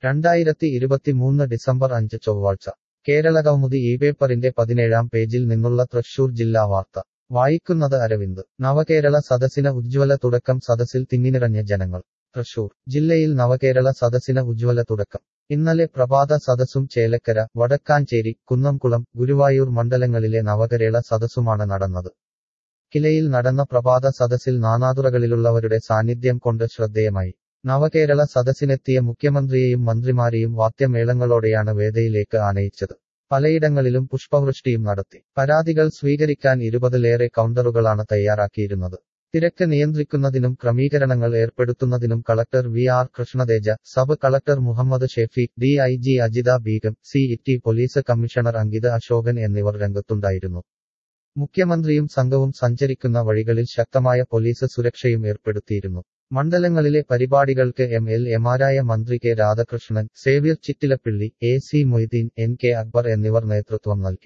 രണ്ടായിരത്തി ഇരുപത്തിമൂന്ന് ഡിസംബർ അഞ്ച് ചൊവ്വാഴ്ച കേരള കൗമുദി ഈ പേപ്പറിന്റെ പതിനേഴാം പേജിൽ നിന്നുള്ള തൃശൂർ ജില്ലാ വാർത്ത വായിക്കുന്നത് അരവിന്ദ് നവകേരള സദസ്സിന് ഉജ്ജ്വല തുടക്കം സദസ്സിൽ തിങ്ങിനിറഞ്ഞ ജനങ്ങൾ തൃശൂർ ജില്ലയിൽ നവകേരള സദസ്സിന് ഉജ്ജ്വല തുടക്കം ഇന്നലെ പ്രഭാത സദസ്സും ചേലക്കര വടക്കാഞ്ചേരി കുന്നംകുളം ഗുരുവായൂർ മണ്ഡലങ്ങളിലെ നവകേരള സദസ്സുമാണ് നടന്നത് കിലയിൽ നടന്ന പ്രഭാത സദസ്സിൽ നാനാതുറകളിലുള്ളവരുടെ സാന്നിധ്യം കൊണ്ട് ശ്രദ്ധേയമായി നവകേരള സദസ്സിനെത്തിയ മുഖ്യമന്ത്രിയെയും മന്ത്രിമാരെയും വാദ്യമേളങ്ങളോടെയാണ് വേദിയിലേക്ക് ആനയിച്ചത് പലയിടങ്ങളിലും പുഷ്പവൃഷ്ടിയും നടത്തി പരാതികൾ സ്വീകരിക്കാൻ ഇരുപതിലേറെ കൗണ്ടറുകളാണ് തയ്യാറാക്കിയിരുന്നത് തിരക്ക് നിയന്ത്രിക്കുന്നതിനും ക്രമീകരണങ്ങൾ ഏർപ്പെടുത്തുന്നതിനും collector V R Krishnateja sub collector Muhammad Shefeekh D I G Ajitha Begum city police commissioner Ankitha Ashokan എന്നിവർ രംഗത്തുണ്ടായിരുന്നു മുഖ്യമന്ത്രിയും സംഘവും സഞ്ചരിക്കുന്ന വഴികളിൽ ശക്തമായ പോലീസ് സുരക്ഷയും ഏർപ്പെടുത്തിയിരുന്നു മണ്ഡലങ്ങളിലെ പരിപാടികൾക്ക് എം എൽ എമാരായ മന്ത്രി K Radhakrishnan Xavier Chittilappilly A C Moideen N K Akbar എന്നിവർ നേതൃത്വം നൽകി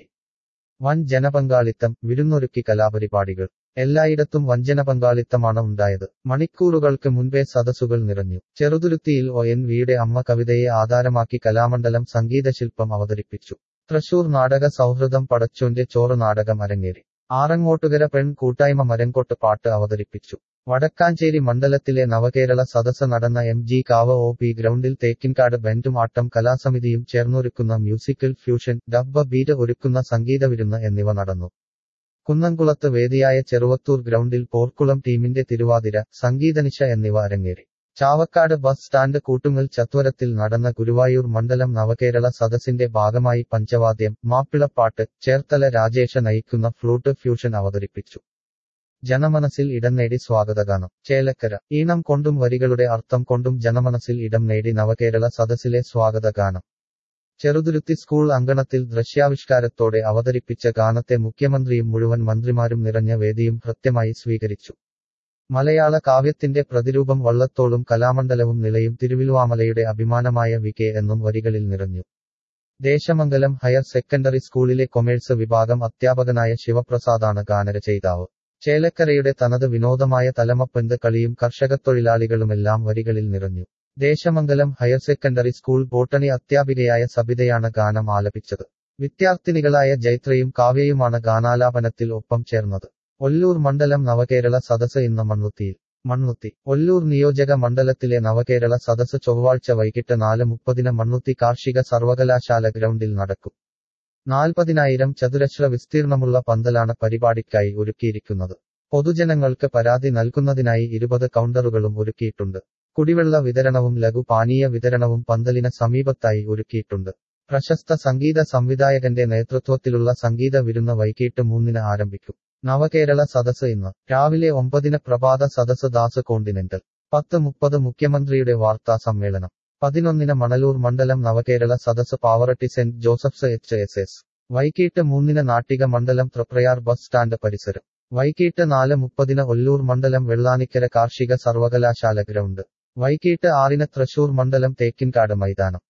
വൻ ജനപങ്കാളിത്തം വിരുന്നൊരുക്കി കലാപരിപാടികൾ എല്ലായിടത്തും വഞ്ചന പങ്കാളിത്തമാണ് ഉണ്ടായത് മണിക്കൂറുകൾക്ക് മുൻപേ സദസ്സുകൾ നിറഞ്ഞു ചെറുതുരുത്തിയിൽ ഒ എൻ വിയുടെ അമ്മ കവിതയെ ആധാരമാക്കി കലാമണ്ഡലം സംഗീതശില്പം അവതരിപ്പിച്ചു തൃശൂർ നാടക സൗഹൃദം പടച്ചോന്റെ ചോറ് നാടകം അരങ്ങേറി ആറങ്ങോട്ടുകര പെൺ കൂട്ടായ്മ മരങ്കോട്ട് പാട്ട് അവതരിപ്പിച്ചു വടക്കാഞ്ചേരി മണ്ഡലത്തിലെ നവകേരള സദസ്സ് നടന്ന എം ജി കാവ് ഒ പി ഗ്രൗണ്ടിൽ തേക്കിൻകാട് ബെൻഡും ആട്ടം കലാസമിതിയും ചേർന്നൊരുക്കുന്ന മ്യൂസിക്കൽ ഫ്യൂഷൻ ഡബ്ബ ബീറ്റ് ഒരുക്കുന്ന സംഗീതവിരുന്ന് എന്നിവ നടന്നു കുന്നംകുളത്ത് വേദിയായ ചെറുവത്തൂർ ഗ്രൗണ്ടിൽ പോർക്കുളം ടീമിന്റെ തിരുവാതിര സംഗീതനിശ എന്നിവ അരങ്ങേറി ചാവക്കാട് ബസ് സ്റ്റാൻഡ് കൂട്ടുങ്ങൽ ചത്വരത്തിൽ നടന്ന ഗുരുവായൂർ മണ്ഡലം നവകേരള സദസ്സിന്റെ ഭാഗമായി പഞ്ചവാദ്യം മാപ്പിളപ്പാട്ട് ചേർത്തല രാജേഷ നയിക്കുന്ന ഫ്ലൂട്ട് ഫ്യൂഷൻ അവതരിപ്പിച്ചു ജനമനസ്സിൽ ഇടം നേടി സ്വാഗതഗാനം ചേലക്കര ഈണം കൊണ്ടും വരികളുടെ അർത്ഥം കൊണ്ടും ജനമനസ്സിൽ ഇടം നേടി നവകേരള സദസ്സിലെ സ്വാഗതഗാനം ചെറുതുരുത്തി സ്കൂൾ അങ്കണത്തിൽ ദൃശ്യാവിഷ്കാരത്തോടെ അവതരിപ്പിച്ച ഗാനത്തെ മുഖ്യമന്ത്രിയും മുഴുവൻ മന്ത്രിമാരും നിറഞ്ഞ വേദിയും കൃത്യമായി സ്വീകരിച്ചു മലയാള കാവ്യത്തിന്റെ പ്രതിരൂപം വള്ളത്തോളും കലാമണ്ഡലവും നിലയും തിരുവില്വാമലയുടെ അഭിമാനമായ വി കെ എന്നും വരികളിൽ നിറഞ്ഞു ദേശമംഗലം ഹയർ സെക്കൻഡറി സ്കൂളിലെ കൊമേഴ്സ് വിഭാഗം അധ്യാപകനായ ശിവപ്രസാദാണ് ഗാനരചയിതാവ് ചേലക്കരയുടെ തനത് വിനോദമായ തലമപ്പന്ത് കളിയും കർഷകത്തൊഴിലാളികളുമെല്ലാം വരികളിൽ നിറഞ്ഞു Desamangalam higher secondary school botany അധ്യാപികയായ സബിതയാണ് ഗാനം ആലപിച്ചത് വിദ്യാർത്ഥിനികളായ ജൈത്രയും കാവ്യയുമാണ് ഗാനാലാപനത്തിൽ ഒപ്പം ചേർന്നത് ഒല്ലൂർ മണ്ഡലം നവകേരള സദസ് ഇന്ന് മണ്ണുത്തിയിൽ മണ്ണുത്തി ഒല്ലൂർ നിയോജക മണ്ഡലത്തിലെ നവകേരള സദസ് ചൊവ്വാഴ്ച വൈകിട്ട് നാല് മുപ്പതിന് മണ്ണുത്തി കാർഷിക സർവകലാശാല ഗ്രൗണ്ടിൽ നടക്കും നാൽപ്പതിനായിരം ചതുരശ്ര വിസ്തീർണമുള്ള പന്തലാണ് പരിപാടിക്കായി ഒരുക്കിയിരിക്കുന്നത് പൊതുജനങ്ങൾക്ക് പരാതി നൽകുന്നതിനായി ഇരുപത് കൗണ്ടറുകളും ഒരുക്കിയിട്ടുണ്ട് കുടിവെള്ള വിതരണവും ലഘു പാനീയ വിതരണവും പന്തലിന് സമീപത്തായി ഒരുക്കിയിട്ടുണ്ട് പ്രശസ്ത സംഗീത സംവിധായകന്റെ നേതൃത്വത്തിലുള്ള സംഗീത വിരുന്ന് വൈകിട്ട് മൂന്നിന് ആരംഭിക്കും നവകേരള സദസ് ഇന്ന് രാവിലെ ഒമ്പതിന് പ്രഭാത സദസ് ദാസ് കോണ്ടിനെന്റൽ പത്ത് മുപ്പത് മുഖ്യമന്ത്രിയുടെ വാർത്താ സമ്മേളനം പതിനൊന്നിന് മണലൂർ മണ്ഡലം നവകേരള സദസ് Pavaratty saint Joseph's H S S വൈകിട്ട് മൂന്നിന് നാട്ടിക മണ്ഡലം തൃപ്രയാർ ബസ് സ്റ്റാൻഡ് പരിസരം വൈകിട്ട് നാല് മുപ്പതിന് ഒല്ലൂർ മണ്ഡലം വെള്ളാനിക്കര കാർഷിക സർവകലാശാല ഗ്രൗണ്ട് വൈകിട്ട് ആറിന് തൃശൂർ മണ്ഡലം തേക്കിൻകാട് മൈതാനം